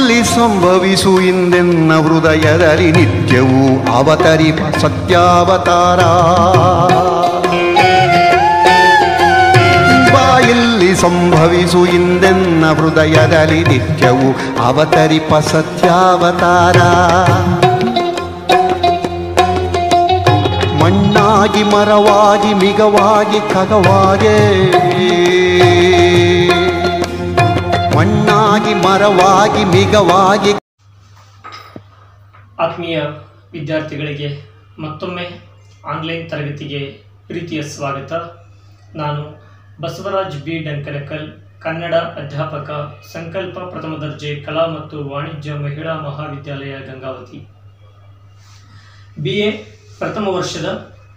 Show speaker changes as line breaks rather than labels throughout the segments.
ಇಲ್ಲಿ ಸಂಭವಿಸು ಇಂದೆನ್ನ ಹೃದಯದಲ್ಲಿ ನಿತ್ಯವೂ ಅವತರಿಪ ಸತ್ಯಾವತಾರ ಬಾಯಲ್ಲಿ ಸಂಭವಿಸು ಇಂದೆನ್ನ ಹೃದಯದಲ್ಲಿ ನಿತ್ಯವೂ ಅವತರಿಪ ಸತ್ಯಾವತಾರ ಮಣ್ಣಾಗಿ ಮರವಾಗಿ ಮಿಗವಾಗಿ ಖಗವಾಗೆ ಮಣ್ಣಾಗಿ ಮರವಾಗಿ ಮಿಗವಾಗಿ
ಆತ್ಮೀಯ ವಿದ್ಯಾರ್ಥಿಗಳಿಗೆ ಮತ್ತೊಮ್ಮೆ ಆನ್ಲೈನ್ ತರಗತಿಗೆ ಪ್ರೀತಿಯ ಸ್ವಾಗತ ನಾನು ಬಸವರಾಜ್ ಬಿ ಡಂಕನಕಲ್ ಕನ್ನಡ ಅಧ್ಯಾಪಕ ಸಂಕಲ್ಪ ಪ್ರಥಮ ದರ್ಜೆ ಕಲಾ ಮತ್ತು ವಾಣಿಜ್ಯ ಮಹಿಳಾ ಮಹಾವಿದ್ಯಾಲಯ ಗಂಗಾವತಿ ಬಿ ಎ ಪ್ರಥಮ ವರ್ಷದ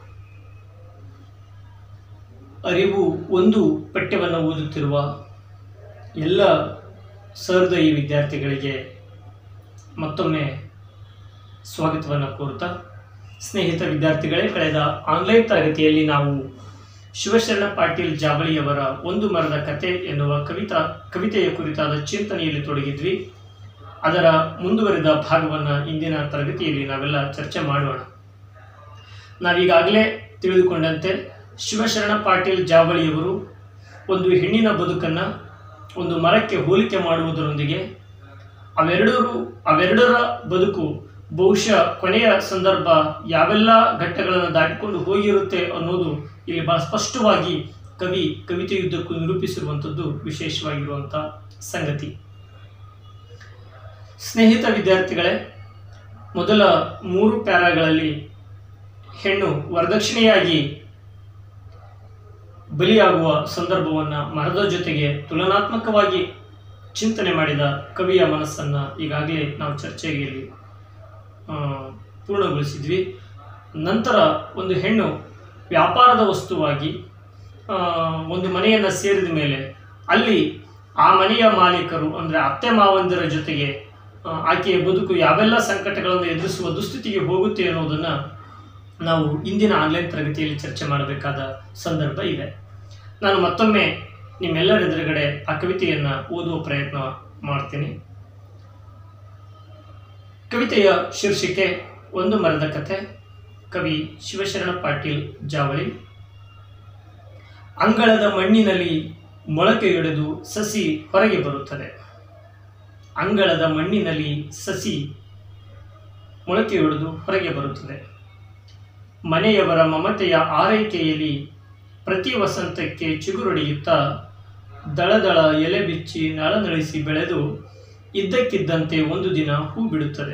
ಅರಿವು ಒಂದು ಪಠ್ಯವನ್ನು ಓದುತ್ತಿರುವ ಎಲ್ಲ ಸಹೃದಯಿ ವಿದ್ಯಾರ್ಥಿಗಳಿಗೆ ಮತ್ತೊಮ್ಮೆ ಸ್ವಾಗತವನ್ನು ಕೋರುತ್ತಾ ಸ್ನೇಹಿತ ವಿದ್ಯಾರ್ಥಿಗಳೇ ಕಳೆದ ಆನ್ಲೈನ್ ತರಗತಿಯಲ್ಲಿ ನಾವು ಶಿವಶರಣ ಪಾಟೀಲ್ ಜಾವಳಿಯವರ ಒಂದು ಮರದ ಕತೆ ಎನ್ನುವ ಕವಿತಾ ಕವಿತೆಯ ಕುರಿತಾದ ಚಿಂತನೆಯಲ್ಲಿ ತೊಡಗಿದ್ವಿ ಅದರ ಮುಂದುವರಿದ ಭಾಗವನ್ನು ಇಂದಿನ ತರಗತಿಯಲ್ಲಿ ನಾವೆಲ್ಲ ಚರ್ಚೆ ಮಾಡೋಣ ನಾವೀಗಾಗಲೇ ತಿಳಿದುಕೊಂಡಂತೆ ಶಿವಶರಣ ಪಾಟೀಲ್ ಜಾವಳಿಯವರು ಒಂದು ಹೆಣ್ಣಿನ ಬದುಕನ್ನು ಒಂದು ಮರಕ್ಕೆ ಹೋಲಿಕೆ ಮಾಡುವುದರೊಂದಿಗೆ ಅವೆರಡರೂ ಅವೆರಡರ ಬದುಕು ಬಹುಶಃ ಕೊನೆಯ ಸಂದರ್ಭ ಯಾವೆಲ್ಲ ಘಟ್ಟಗಳನ್ನು ದಾಟಿಕೊಂಡು ಹೋಗಿರುತ್ತೆ ಅನ್ನೋದು ಇಲ್ಲಿ ಬಹಳ ಸ್ಪಷ್ಟವಾಗಿ ಕವಿ ಕವಿತೆಯುದ್ದಕ್ಕೂ ನಿರೂಪಿಸಿರುವಂಥದ್ದು ವಿಶೇಷವಾಗಿರುವಂಥ ಸಂಗತಿ ಸ್ನೇಹಿತ ವಿದ್ಯಾರ್ಥಿಗಳೇ ಮೊದಲ ಮೂರು ಪ್ಯಾರಾಗಳಲ್ಲಿ ಹೆಣ್ಣು ವರದಕ್ಷಿಣೆಯಾಗಿ ಬಲಿಯಾಗುವ ಸಂದರ್ಭವನ್ನು ಮರದ ಜೊತೆಗೆ ತುಲನಾತ್ಮಕವಾಗಿ ಚಿಂತನೆ ಮಾಡಿದ ಕವಿಯ ಮನಸ್ಸನ್ನು ಈಗಾಗಲೇ ನಾವು ಚರ್ಚೆಗೆ ಇಲ್ಲಿ ಆ, ಪೂರ್ಣಗೊಳಿಸಿದ್ವಿ ನಂತರ ಒಂದು ಹೆಣ್ಣು ವ್ಯಾಪಾರದ ವಸ್ತುವಾಗಿ ಆ, ಒಂದು ಮನೆಯನ್ನು ಸೇರಿದ ಮೇಲೆ ಅಲ್ಲಿ ಆ ಮನೆಯ ಮಾಲೀಕರು ಅಂದರೆ ಅತ್ತೆ ಮಾವಂದಿರ ಜೊತೆಗೆ ಆ, ಆಕೆಯ ಬದುಕು ಯಾವೆಲ್ಲ ಸಂಕಟಗಳನ್ನು ಎದುರಿಸುವ ದುಸ್ಥಿತಿಗೆ ಹೋಗುತ್ತೆ ಅನ್ನೋದನ್ನು ನಾವು ಇಂದಿನ ಆನ್ಲೈನ್ ತರಗತಿಯಲ್ಲಿ ಚರ್ಚೆ ಮಾಡಬೇಕಾದ ಸಂದರ್ಭ ಇದೆ ನಾನು ಮತ್ತೊಮ್ಮೆ ನಿಮ್ಮೆಲ್ಲರ ಎದುರುಗಡೆ ಆ ಕವಿತೆಯನ್ನು ಓದುವ ಪ್ರಯತ್ನ ಮಾಡ್ತೀನಿ ಕವಿತೆಯ ಶೀರ್ಷಿಕೆ ಒಂದು ಮರದ ಕಥೆ ಕವಿ ಶಿವಶರಣ ಪಾಟೀಲ್ ಜಾವಳಿ ಅಂಗಳದ ಮಣ್ಣಿನಲ್ಲಿ ಮೊಳಕೆಯೊಡೆದು ಸಸಿ ಹೊರಗೆ ಬರುತ್ತದೆ ಅಂಗಳದ ಮಣ್ಣಿನಲ್ಲಿ ಸಸಿ ಮೊಳಕೆಯೊಡೆದು ಹೊರಗೆ ಬರುತ್ತದೆ ಮನೆಯವರ ಮಮತೆಯ ಆರೈಕೆಯಲ್ಲಿ ಪ್ರತಿ ವಸಂತಕ್ಕೆ ಚಿಗುರೊಡೆಯುತ್ತಾ ದಳದಳ ಎಲೆ ಬಿಚ್ಚಿ ನಳನಳಿಸಿ ಬೆಳೆದು ಇದ್ದಕ್ಕಿದ್ದಂತೆ ಒಂದು ದಿನ ಹೂ ಬಿಡುತ್ತದೆ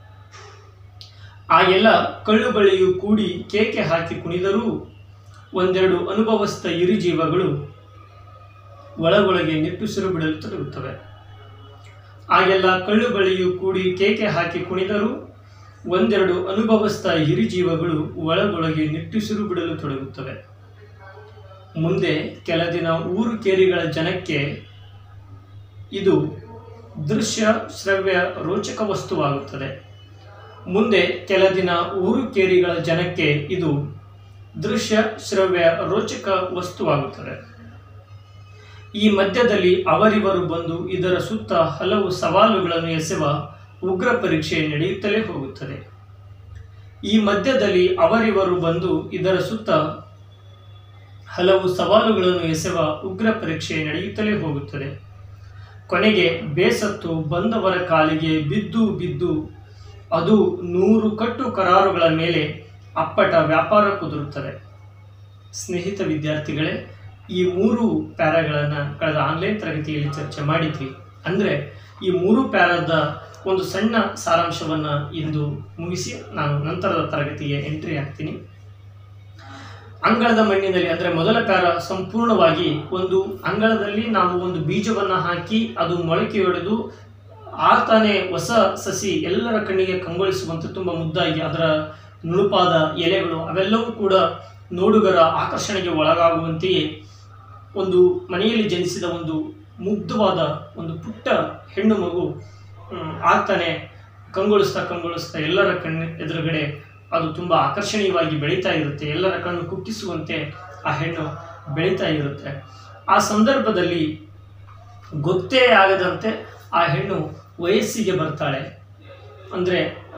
ಆ ಎಲ್ಲ ಕಳ್ಳು ಬಳ್ಳಿಯು ಕೂಡಿ ಕೇಕೆ ಹಾಕಿ ಕುಣಿದರೂ ಒಂದೆರಡು ಅನುಭವಸ್ಥ ಇರಿಜೀವಗಳು ಒಳಗೊಳಗೆ ನಿಟ್ಟುಸಿರು ಬಿಡಲು ತೊಡಗುತ್ತವೆ ಆ ಎಲ್ಲ ಕಳ್ಳು ಬಳ್ಳಿಯು ಕೂಡಿ ಕೇಕೆ ಹಾಕಿ ಕುಣಿದರೂ ಒಂದೆರಡು ಅನುಭವಸ್ಥ ಹಿರಿಜೀವಗಳು ಒಳಗೊಳಗೆ ನಿಟ್ಟುಸಿರು ಬಿಡಲು ತೊಡಗುತ್ತವೆ ಮುಂದೆ ಕೆಲ ದಿನ ಊರು ಕೇರಿಗಳ ಜನಕ್ಕೆ ಇದು ದೃಶ್ಯ ಶ್ರವ್ಯ ರೋಚಕ ವಸ್ತುವಾಗುತ್ತದೆ ಮುಂದೆ ಕೆಲ ದಿನ ಊರು ಕೇರಿಗಳ ಜನಕ್ಕೆ ಇದು ದೃಶ್ಯ ಶ್ರವ್ಯ ರೋಚಕ ವಸ್ತುವಾಗುತ್ತದೆ ಈ ಮಧ್ಯದಲ್ಲಿ ಅವರಿವರು ಬಂದು ಇದರ ಸುತ್ತ ಹಲವು ಸವಾಲುಗಳನ್ನು ಎಸೆವ ಉಗ್ರ ಪರೀಕ್ಷೆ ನಡೆಯುತ್ತಲೇ ಹೋಗುತ್ತದೆ ಈ ಮಧ್ಯದಲ್ಲಿ ಅವರಿವರು ಬಂದು ಇದರ ಸುತ್ತ ಹಲವು ಸವಾಲುಗಳನ್ನು ಎಸೆವ ಉಗ್ರ ಪರೀಕ್ಷೆ ನಡೆಯುತ್ತಲೇ ಹೋಗುತ್ತದೆ ಕೊನೆಗೆ ಬೇಸತ್ತು ಬಂದವರ ಕಾಲಿಗೆ ಬಿದ್ದು ಬಿದ್ದು ಅದು ನೂರು ಕಟ್ಟು ಕರಾರುಗಳ ಮೇಲೆ ಅಪ್ಪಟ ವ್ಯಾಪಾರ ಕುದುರುತ್ತದೆ ಸ್ನೇಹಿತ ವಿದ್ಯಾರ್ಥಿಗಳೇ ಈ ಮೂರು ಪ್ಯಾರಾಗಳನ್ನು ಕಳೆದ ಆನ್ಲೈನ್ ತರಗತಿಯಲ್ಲಿ ಚರ್ಚೆ ಮಾಡಿದ್ವಿ ಅಂದರೆ ಈ ಮೂರು ಪ್ಯಾರಾದ ಒಂದು ಸಣ್ಣ ಸಾರಾಂಶವನ್ನು ಇಂದು ಮುಗಿಸಿ ನಾನು ನಂತರದ ತರಗತಿಗೆ ಎಂಟ್ರಿ ಆಗ್ತೀನಿ ಅಂಗಳದ ಮಣ್ಣಿನಲ್ಲಿ ಅಂದರೆ ಮೊದಲ ಪ್ಯಾರ ಸಂಪೂರ್ಣವಾಗಿ ಒಂದು ಅಂಗಳದಲ್ಲಿ ನಾವು ಒಂದು ಬೀಜವನ್ನು ಹಾಕಿ ಅದು ಮೊಳಕೆಯೊಡೆದು ಆ ತಾನೇ ಹೊಸ ಸಸಿ ಎಲ್ಲರ ಕಣ್ಣಿಗೆ ಕಂಗೊಳಿಸುವಂತೆ ತುಂಬ ಮುದ್ದಾಗಿ ಅದರ ನುಣುಪಾದ ಎಲೆಗಳು ಅವೆಲ್ಲವೂ ಕೂಡ ನೋಡುಗರ ಆಕರ್ಷಣೆಗೆ ಒಳಗಾಗುವಂತೆಯೇ ಒಂದು ಮನೆಯಲ್ಲಿ ಜನಿಸಿದ ಒಂದು ಮುಗ್ಧವಾದ ಒಂದು ಪುಟ್ಟ ಹೆಣ್ಣು ಮಗು ಹ್ಮ್, ಆಗ್ತಾನೆ ಕಂಗೊಳಿಸ್ತಾ ಕಂಗೊಳಿಸ್ತಾ ಎಲ್ಲರ ಕಣ್ಣು ಎದುರುಗಡೆ ಅದು ತುಂಬ ಆಕರ್ಷಣೀಯವಾಗಿ ಬೆಳೀತಾ ಇರುತ್ತೆ ಎಲ್ಲರ ಕಣ್ಣು ಕುಕ್ಕಿಸುವಂತೆ ಆ ಹೆಣ್ಣು ಬೆಳೀತಾ ಇರುತ್ತೆ ಆ ಸಂದರ್ಭದಲ್ಲಿ ಗೊತ್ತೇ ಆಗದಂತೆ ಆ ಹೆಣ್ಣು ವಯಸ್ಸಿಗೆ ಬರ್ತಾಳೆ ಅಂದರೆ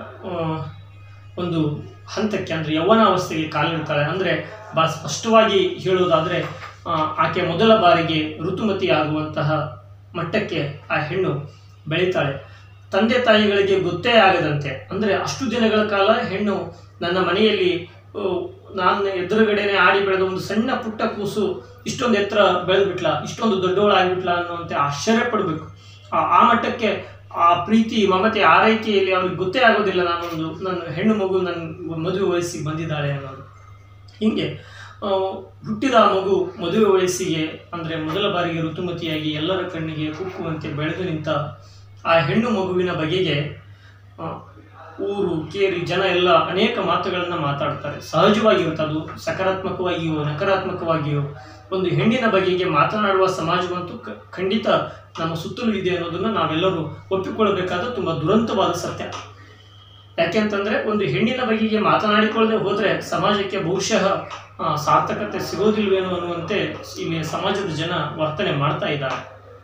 ಒಂದು ಹಂತಕ್ಕೆ ಅಂದರೆ ಯೌವನಾವಸ್ಥೆಗೆ ಕಾಲಿಡ್ತಾಳೆ ಅಂದರೆ ಭಾಳ ಸ್ಪಷ್ಟವಾಗಿ ಹೇಳುವುದಾದರೆ ಆ, ಆಕೆ ಮೊದಲ ಬಾರಿಗೆ ಋತುಮತಿ ಆಗುವಂತಹ ಮಟ್ಟಕ್ಕೆ ಆ ಹೆಣ್ಣು ಬೆಳೀತಾಳೆ ತಂದೆ ತಾಯಿಗಳಿಗೆ ಗೊತ್ತೇ ಆಗದಂತೆ ಅಂದರೆ ಅಷ್ಟು ದಿನಗಳ ಕಾಲ ಹೆಣ್ಣು ನನ್ನ ಮನೆಯಲ್ಲಿ ಆ, ನಾನು ಎದುರುಗಡೆನೆ ಆಡಿ ಬೆಳೆದ ಒಂದು ಸಣ್ಣ ಪುಟ್ಟ ಕೂಸು ಇಷ್ಟೊಂದು ಎತ್ತರ ಬೆಳೆದ್ಬಿಟ್ಲ ಇಷ್ಟೊಂದು ದೊಡ್ಡವಳಾಗ್ಬಿಟ್ಲ ಅನ್ನುವಂತೆ ಆಶ್ಚರ್ಯ ಪಡಬೇಕು ಆ- ಆ ಮಟ್ಟಕ್ಕೆ ಆ ಪ್ರೀತಿ ಮಮತೆ ಆರೈಕೆಯಲ್ಲಿ ಅವ್ರಿಗೆ ಗೊತ್ತೇ ಆಗೋದಿಲ್ಲ ನಾನೊಂದು ನನ್ನ ಹೆಣ್ಣು ಮಗು ನನ್ನ ಮದುವೆ ವಯಸ್ಸಿಗೆ ಬಂದಿದ್ದಾಳೆ ಅನ್ನೋದು ಹೀಗೆ ಆ, ಹುಟ್ಟಿದ ಆ ಮಗು ಮದುವೆ ವಯಸ್ಸಿಗೆ ಅಂದರೆ ಮೊದಲ ಬಾರಿಗೆ ಋತುಮತಿಯಾಗಿ ಎಲ್ಲರ ಕಣ್ಣಿಗೆ ಕುಕ್ಕುವಂತೆ ಬೆಳೆದು ನಿಂತ ಆ ಹೆಣ್ಣು ಮಗುವಿನ ಬಗೆಗೆ ಆ, ಊರು ಕೇರಿ ಜನ ಎಲ್ಲ ಅನೇಕ ಮಾತುಗಳನ್ನು ಮಾತಾಡ್ತಾರೆ ಸಹಜವಾಗಿರುತ್ತೆ ಅದು ಸಕಾರಾತ್ಮಕವಾಗಿಯೋ ನಕಾರಾತ್ಮಕವಾಗಿಯೋ ಒಂದು ಹೆಣ್ಣಿನ ಬಗೆಗೆ ಮಾತನಾಡುವ ಸಮಾಜವಂತೂ ಕ- ಖಂಡಿತ ನಮ್ಮ ಸುತ್ತಲೂ ಇದೆ ಅನ್ನೋದನ್ನು ನಾವೆಲ್ಲರೂ ಒಪ್ಪಿಕೊಳ್ಳಬೇಕಾದ ತುಂಬ ದುರಂತವಾದ ಸತ್ಯ ಯಾಕೆಂತಂದ್ರೆ ಒಂದು ಹೆಣ್ಣಿನ ಬಗೆಗೆ ಮಾತನಾಡಿಕೊಳ್ಳದೆ ಹೋದರೆ ಸಮಾಜಕ್ಕೆ ಬಹುಶಃ ಆ, ಸಾರ್ಥಕತೆ ಸಿಗೋದಿಲ್ವೇನೋ ಅನ್ನುವಂತೆ ಇಲ್ಲಿ ಸಮಾಜದ ಜನ ವರ್ತನೆ ಮಾಡ್ತಾ ಇದ್ದಾರೆ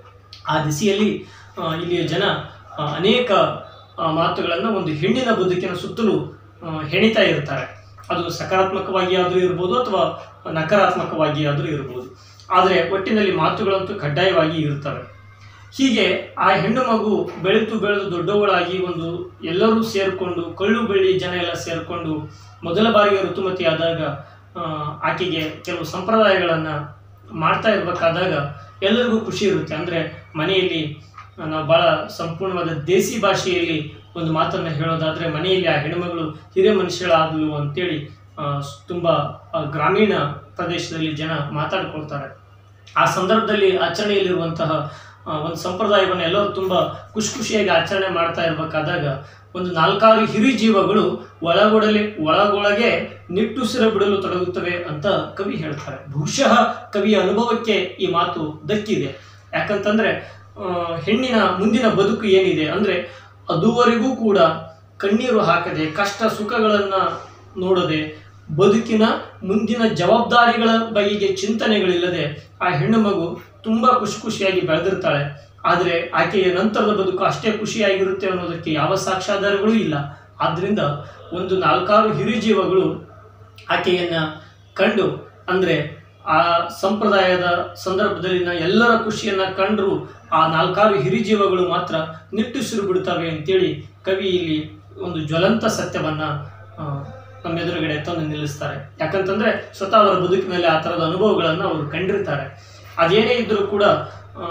ಆ ದಿಸೆಯಲ್ಲಿ ಆ, ಇಲ್ಲಿಯ ಜನ ಆ, ಅನೇಕ ಮಾತುಗಳನ್ನು ಒಂದು ಹೆಣ್ಣಿನ ಬದುಕಿನ ಸುತ್ತಲೂ ಆ, ಹೆಣಿತಾ ಇರ್ತಾರೆ ಅದು ಸಕಾರಾತ್ಮಕವಾಗಿ ಆದರೂ ಇರ್ಬೋದು ಅಥವಾ ನಕಾರಾತ್ಮಕವಾಗಿ ಆದರೂ ಇರ್ಬೋದು ಆದರೆ ಒಟ್ಟಿನಲ್ಲಿ ಮಾತುಗಳಂತೂ ಕಡ್ಡಾಯವಾಗಿ ಇರ್ತವೆ ಹೀಗೆ ಆ ಹೆಣ್ಣು ಮಗು ಬೆಳೆದು ಬೆಳೆದು ದೊಡ್ಡವಳಾಗಿ ಒಂದು ಎಲ್ಲರೂ ಸೇರಿಕೊಂಡು ಕಳ್ಳು ಬೆಳ್ಳಿ ಜನ ಎಲ್ಲ ಸೇರಿಕೊಂಡು ಮೊದಲ ಬಾರಿಗೆ ಋತುಮತಿ ಆದಾಗ ಆ, ಆಕೆಗೆ ಕೆಲವು ಸಂಪ್ರದಾಯಗಳನ್ನು ಮಾಡ್ತಾ ಇರಬೇಕಾದಾಗ ಎಲ್ಲರಿಗೂ ಖುಷಿ ಇರುತ್ತೆ ಅಂದರೆ ಮನೆಯಲ್ಲಿ ನಾವು ಭಾಳ ಸಂಪೂರ್ಣವಾದ ದೇಸಿ ಭಾಷೆಯಲ್ಲಿ ಒಂದು ಮಾತನ್ನು ಹೇಳೋದಾದರೆ ಮನೆಯಲ್ಲಿ ಆ ಹೆಣ್ಮಗಳು ಹಿರಿಯ ಮನುಷ್ಯಳಾದಲು ಅಂತೇಳಿ ಆ, ಸ್- ತುಂಬ ಆ, ಗ್ರಾಮೀಣ ಪ್ರದೇಶದಲ್ಲಿ ಜನ ಮಾತಾಡ್ಕೊಳ್ತಾರೆ ಆ ಸಂದರ್ಭದಲ್ಲಿ ಆಚರಣೆಯಲ್ಲಿರುವಂತಹ ಆ, ಒಂದು ಸಂಪ್ರದಾಯವನ್ನು ಎಲ್ಲರೂ ತುಂಬ ಖುಷಿ ಖುಷಿಯಾಗಿ ಆಚರಣೆ ಮಾಡ್ತಾ ಇರಬೇಕಾದಾಗ ಒಂದು ನಾಲ್ಕಾರು ಹಿರಿ ಜೀವಗಳು ಒಳಗೊಡಲಿ ಒಳಗೊಳಗೆ ನಿಟ್ಟುಸಿರ ಬಿಡಲು ತೊಡಗುತ್ತವೆ ಅಂತ ಕವಿ ಹೇಳ್ತಾರೆ ಬಹುಶಃ ಕವಿಯ ಅನುಭವಕ್ಕೆ ಈ ಮಾತು ದಕ್ಕಿದೆ ಯಾಕಂತಂದ್ರೆ ಆ, ಹೆಣ್ಣಿನ ಮುಂದಿನ ಬದುಕು ಏನಿದೆ ಅಂದ್ರೆ ಅದುವರೆಗೂ ಕೂಡ ಕಣ್ಣೀರು ಹಾಕದೆ ಕಷ್ಟ ಸುಖಗಳನ್ನ ನೋಡದೆ ಬದುಕಿನ ಮುಂದಿನ ಜವಾಬ್ದಾರಿಗಳ ಬಗೆಗೆ ಚಿಂತನೆಗಳಿಲ್ಲದೆ ಆ ಹೆಣ್ಣು ಮಗು ತುಂಬ ಖುಷಿ ಖುಷಿಯಾಗಿ ಬೆಳೆದಿರ್ತಾಳೆ ಆದರೆ ಆಕೆಯ ನಂತರದ ಬದುಕು ಅಷ್ಟೇ ಖುಷಿಯಾಗಿರುತ್ತೆ ಅನ್ನೋದಕ್ಕೆ ಯಾವ ಸಾಕ್ಷ್ಯಾಧಾರಗಳೂ ಇಲ್ಲ ಆದ್ದರಿಂದ ಒಂದು ನಾಲ್ಕಾರು ಹಿರಿಜೀವಗಳು ಆಕೆಯನ್ನ ಕಂಡು ಅಂದರೆ ಆ ಸಂಪ್ರದಾಯದ ಸಂದರ್ಭದಲ್ಲಿನ ಎಲ್ಲರ ಖುಷಿಯನ್ನ ಕಂಡರೂ ಆ ನಾಲ್ಕಾರು ಹಿರಿಜೀವಗಳು ಮಾತ್ರ ನಿಟ್ಟುಸಿರು ಬಿಡ್ತವೆ ಅಂತೇಳಿ ಕವಿ ಇಲ್ಲಿ ಒಂದು ಜ್ವಲಂತ ಸತ್ಯವನ್ನ ಆ, ನಮ್ಮ ಎದುರುಗಡೆ ತಂದು ನಿಲ್ಲಿಸ್ತಾರೆ ಯಾಕಂತಂದ್ರೆ ಸ್ವತಃ ಅವರ ಬದುಕಿನಲ್ಲಿ ಆ ಥರದ ಅನುಭವಗಳನ್ನು ಅವರು ಕಂಡಿರ್ತಾರೆ ಅದೇನೇ ಇದ್ದರೂ ಕೂಡ ಆ,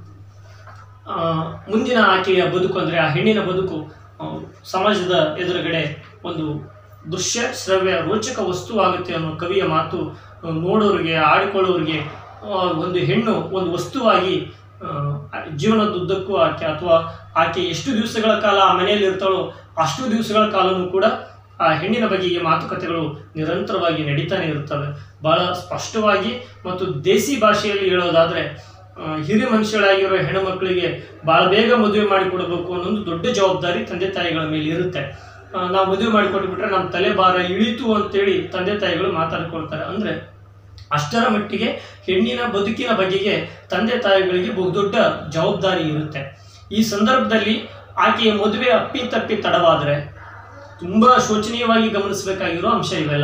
ಆ, ಮುಂದಿನ ಆಕೆಯ ಬದುಕು ಅಂದರೆ ಆ ಹೆಣ್ಣಿನ ಬದುಕು ಆ, ಸಮಾಜದ ಎದುರುಗಡೆ ಒಂದು ದೃಶ್ಯ ಶ್ರವ್ಯ ರೋಚಕ ವಸ್ತುವಾಗುತ್ತೆ ಅನ್ನೋ ಕವಿಯ ಮಾತು ಆ, ನೋಡೋರಿಗೆ ಆಡಿಕೊಳ್ಳೋರಿಗೆ ಆ, ಒಂದು ಹೆಣ್ಣು ಒಂದು ವಸ್ತುವಾಗಿ ಆ, ಜೀವನದುದ್ದಕ್ಕೂ ಆಕೆ ಅಥವಾ ಆಕೆ ಎಷ್ಟು ದಿವಸಗಳ ಕಾಲ ಆ ಮನೆಯಲ್ಲಿ ಇರ್ತಾಳೋ ಅಷ್ಟು ದಿವಸಗಳ ಕಾಲನೂ ಕೂಡ ಆ ಹೆಣ್ಣಿನ ಬಗೆಗೆ ಮಾತುಕತೆಗಳು ನಿರಂತರವಾಗಿ ನಡೀತಾನೆ ಇರುತ್ತವೆ ಬಹಳ ಸ್ಪಷ್ಟವಾಗಿ ಮತ್ತು ದೇಸಿ ಭಾಷೆಯಲ್ಲಿ ಹೇಳೋದಾದ್ರೆ ಆ, ಹಿರಿಯ ಮನುಷ್ಯರಾಗಿರೋ ಹೆಣ್ಣು ಮಕ್ಕಳಿಗೆ ಬಹಳ ಬೇಗ ಮದುವೆ ಮಾಡಿಕೊಡ್ಬೇಕು ಅನ್ನೊಂದು ದೊಡ್ಡ ಜವಾಬ್ದಾರಿ ತಂದೆ ತಾಯಿಗಳ ಮೇಲೆ ಇರುತ್ತೆ ಆ, ನಾವು ಮದುವೆ ಮಾಡಿಕೊಟ್ಬಿಟ್ರೆ ನಮ್ಮ ತಲೆ ಭಾರ ಇಳಿತು ಅಂತೇಳಿ ತಂದೆ ತಾಯಿಗಳು ಮಾತಾಡ್ಕೊಳ್ತಾರೆ ಅಂದ್ರೆ ಅಷ್ಟರ ಮಟ್ಟಿಗೆ ಹೆಣ್ಣಿನ ಬದುಕಿನ ಬಗೆಗೆ ತಂದೆ ತಾಯಿಗಳಿಗೆ ಬಹುದೊಡ್ಡ ಜವಾಬ್ದಾರಿ ಇರುತ್ತೆ ಈ ಸಂದರ್ಭದಲ್ಲಿ ಆಕೆಯ ಮದುವೆ ಅಪ್ಪಿ ತಪ್ಪಿ ತಡವಾದರೆ ತುಂಬಾ ಶೋಚನೀಯವಾಗಿ ಗಮನಿಸಬೇಕಾಗಿರೋ ಅಂಶ ಇವೆಲ್ಲ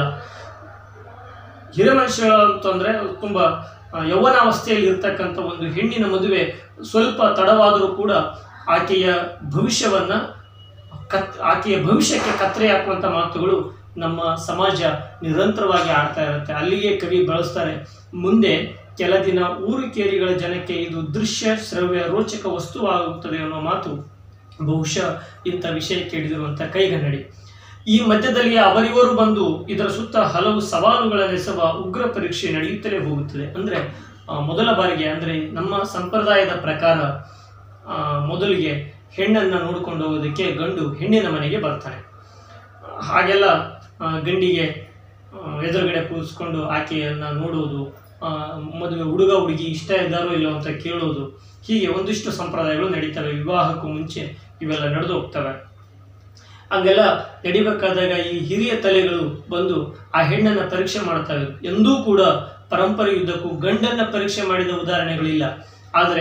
ಹಿರಿಯ ಮನುಷ್ಯರು ಅಂತಂದ್ರೆ ತುಂಬಾ ಆ, ಯೌವನಾವಸ್ಥೆಯಲ್ಲಿ ಇರ್ತಕ್ಕಂಥ ಒಂದು ಹೆಣ್ಣಿನ ಮದುವೆ ಸ್ವಲ್ಪ ತಡವಾದರೂ ಕೂಡ ಆಕೆಯ ಭವಿಷ್ಯವನ್ನ ಕತ್ ಆಕೆಯ ಭವಿಷ್ಯಕ್ಕೆ ಕತ್ತರೆ ಹಾಕುವಂಥ ಮಾತುಗಳು ನಮ್ಮ ಸಮಾಜ ನಿರಂತರವಾಗಿ ಆಡ್ತಾ ಇರುತ್ತೆ ಅಲ್ಲಿಗೆ ಕವಿ ಬಳಸ್ತಾರೆ ಮುಂದೆ ಕೆಲ ದಿನ ಊರು ಕೇರಿಗಳ ಜನಕ್ಕೆ ಇದು ದೃಶ್ಯ ಶ್ರವ್ಯ ರೋಚಕ ವಸ್ತುವಾಗುತ್ತದೆ ಅನ್ನೋ ಮಾತು ಬಹುಶಃ ಇಂಥ ವಿಷಯಕ್ಕೆ ಹಿಡಿದಿರುವಂಥ ಕೈಗನ್ನಡಿ ಈ ಮಧ್ಯದಲ್ಲಿ ಅವರಿವರು ಬಂದು ಇದರ ಸುತ್ತ ಹಲವು ಸವಾಲುಗಳನ್ನೆಸವ ಉಗ್ರ ಪರೀಕ್ಷೆ ನಡೆಯುತ್ತಲೇ ಹೋಗುತ್ತದೆ ಅಂದರೆ ಆ, ಮೊದಲ ಬಾರಿಗೆ ಅಂದರೆ ನಮ್ಮ ಸಂಪ್ರದಾಯದ ಪ್ರಕಾರ ಆ, ಮೊದಲಿಗೆ ಹೆಣ್ಣನ್ನು ನೋಡ್ಕೊಂಡು ಹೋಗೋದಕ್ಕೆ ಗಂಡು ಹೆಣ್ಣಿನ ಮನೆಗೆ ಬರ್ತಾನೆ ಹಾಗೆಲ್ಲ ಆ, ಗಂಡಿಗೆ ಆ, ಎದುರುಗಡೆ ಕೂರಿಸ್ಕೊಂಡು ಆಕೆಯನ್ನು ನೋಡೋದು ಆ, ಮದುವೆ ಹುಡುಗ ಹುಡುಗಿ ಇಷ್ಟ ಇದ್ದಾರೋ ಇಲ್ಲೋ ಅಂತ ಕೇಳೋದು ಹೀಗೆ ಒಂದಿಷ್ಟು ಸಂಪ್ರದಾಯಗಳು ನಡೀತವೆ ವಿವಾಹಕ್ಕೂ ಮುಂಚೆ ಇವೆಲ್ಲ ನಡೆದು ಹೋಗ್ತವೆ ಹಂಗೆಲ್ಲ ನಡಿಬೇಕಾದಾಗ ಈ ಹಿರಿಯ ತಲೆಗಳು ಬಂದು ಆ ಹೆಣ್ಣನ್ನು ಪರೀಕ್ಷೆ ಮಾಡ್ತವೆ ಎಂದೂ ಕೂಡ ಪರಂಪರೆಯುದ್ದಕ್ಕೂ ಗಂಡನ್ನ ಪರೀಕ್ಷೆ ಮಾಡಿದ ಉದಾಹರಣೆಗಳಿಲ್ಲ ಆದರೆ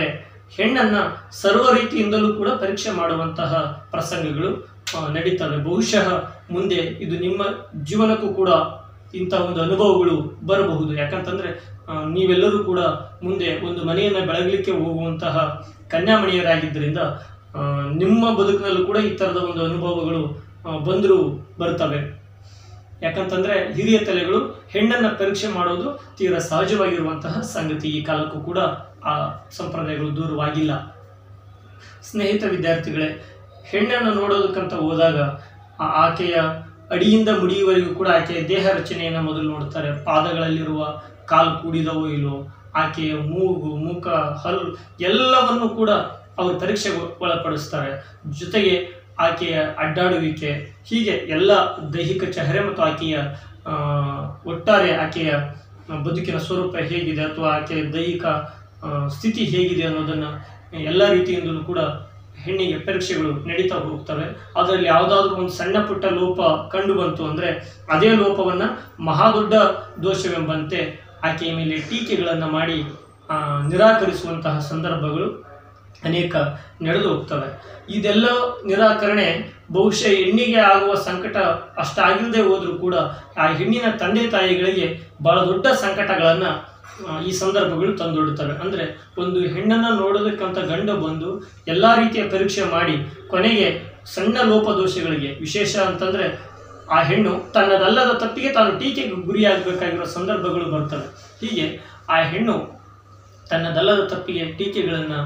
ಹೆಣ್ಣನ್ನ ಸರ್ವ ರೀತಿಯಿಂದಲೂ ಕೂಡ ಪರೀಕ್ಷೆ ಮಾಡುವಂತಹ ಪ್ರಸಂಗಗಳು ಆ, ನಡೀತವೆ ಬಹುಶಃ ಮುಂದೆ ಇದು ನಿಮ್ಮ ಜೀವನಕ್ಕೂ ಕೂಡ ಇಂಥ ಒಂದು ಅನುಭವಗಳು ಬರಬಹುದು ಯಾಕಂತಂದ್ರೆ ಆ, ನೀವೆಲ್ಲರೂ ಕೂಡ ಮುಂದೆ ಒಂದು ಮನೆಯನ್ನ ಬೆಳಗಲಿಕ್ಕೆ ಹೋಗುವಂತಹ ಕನ್ಯಾಮಣಿಯರಾಗಿದ್ದರಿಂದ ಆ, ನಿಮ್ಮ ಬದುಕಿನಲ್ಲೂ ಕೂಡ ಈ ತರದ ಒಂದು ಅನುಭವಗಳು ಬಂದರೂ ಬರ್ತವೆ ಯಾಕಂತಂದ್ರೆ ಹಿರಿಯ ತಲೆಗಳು ಹೆಣ್ಣನ್ನ ಪರೀಕ್ಷೆ ಮಾಡೋದು ತೀರಾ ಸಹಜವಾಗಿರುವಂತಹ ಸಂಗತಿ ಈ ಕಾಲಕ್ಕೂ ಕೂಡ ಆ ಸಂಪ್ರದಾಯಗಳು ದೂರವಾಗಿಲ್ಲ ಸ್ನೇಹಿತ ವಿದ್ಯಾರ್ಥಿಗಳೇ ಹೆಣ್ಣನ್ನು ನೋಡೋದಕ್ಕಂತ ಹೋದಾಗ ಆ ಆಕೆಯ ಅಡಿಯಿಂದ ಮುಡಿಯುವವರೆಗೂ ಕೂಡ ಆಕೆಯ ದೇಹ ರಚನೆಯನ್ನು ಮೊದಲು ನೋಡ್ತಾರೆ ಪಾದಗಳಲ್ಲಿರುವ ಕಾಲು ಕೂಡಿದವೋ ಇಲ್ಲೋ ಆಕೆಯ ಮೂಗು ಮುಖ ಹಲ್ಲು ಎಲ್ಲವನ್ನು ಕೂಡ ಅವರು ಪರೀಕ್ಷೆಗೆ ಒಳಪಡಿಸ್ತಾರೆ ಜೊತೆಗೆ ಆಕೆಯ ಅಡ್ಡಾಡುವಿಕೆ ಹೀಗೆ ಎಲ್ಲ ದೈಹಿಕ ಚಹರೆ ಮತ್ತು ಆಕೆಯ ಆ, ಒಟ್ಟಾರೆ ಆಕೆಯ ಬದುಕಿನ ಸ್ವರೂಪ ಹೇಗಿದೆ ಅಥವಾ ಆಕೆಯ ದೈಹಿಕ ಆ, ಸ್ಥಿತಿ ಹೇಗಿದೆ ಅನ್ನೋದನ್ನು ಎಲ್ಲ ರೀತಿಯಿಂದಲೂ ಕೂಡ ಹೆಣ್ಣಿಗೆ ಪರೀಕ್ಷೆಗಳು ನಡೀತಾ ಹೋಗ್ತವೆ ಅದರಲ್ಲಿ ಯಾವುದಾದ್ರೂ ಒಂದು ಸಣ್ಣ ಪುಟ್ಟ ಲೋಪ ಕಂಡು ಬಂತು ಅಂದರೆ ಅದೇ ಲೋಪವನ್ನು ಮಹಾದೊಡ್ಡ ದೋಷವೆಂಬಂತೆ ಆಕೆಯ ಮೇಲೆ ಟೀಕೆಗಳನ್ನು ಮಾಡಿ ಆ, ನಿರಾಕರಿಸುವಂತಹ ಸಂದರ್ಭಗಳು ಅನೇಕ ನಡೆದು ಹೋಗ್ತವೆ ಇದೆಲ್ಲ ನಿರಾಕರಣೆ ಬಹುಶಃ ಹೆಣ್ಣಿಗೆ ಆಗುವ ಸಂಕಟ ಅಷ್ಟಾಗಿಲ್ಲದೆ ಹೋದರೂ ಕೂಡ ಆ ಹೆಣ್ಣಿನ ತಂದೆ ತಾಯಿಗಳಿಗೆ ಬಹಳ ದೊಡ್ಡ ಸಂಕಟಗಳನ್ನು ಈ ಸಂದರ್ಭಗಳು ತಂದೊಡ್ಡುತ್ತವೆ ಅಂದರೆ ಒಂದು ಹೆಣ್ಣನ್ನು ನೋಡೋದಕ್ಕಂತ ಗಂಡ ಬಂದು ಎಲ್ಲ ರೀತಿಯ ಪರೀಕ್ಷೆ ಮಾಡಿ ಕೊನೆಗೆ ಸಣ್ಣ ಲೋಪದೋಷಗಳಿಗೆ ವಿಶೇಷ ಅಂತಂದರೆ ಆ ಹೆಣ್ಣು ತನ್ನದಲ್ಲದ ತಪ್ಪಿಗೆ ತಾನು ಟೀಕೆಗೆ ಗುರಿಯಾಗಬೇಕಾಗಿರೋ ಸಂದರ್ಭಗಳು ಬರ್ತವೆ ಹೀಗೆ ಆ ಹೆಣ್ಣು ತನ್ನದಲ್ಲದ ತಪ್ಪಿಗೆ ಟೀಕೆಗಳನ್ನು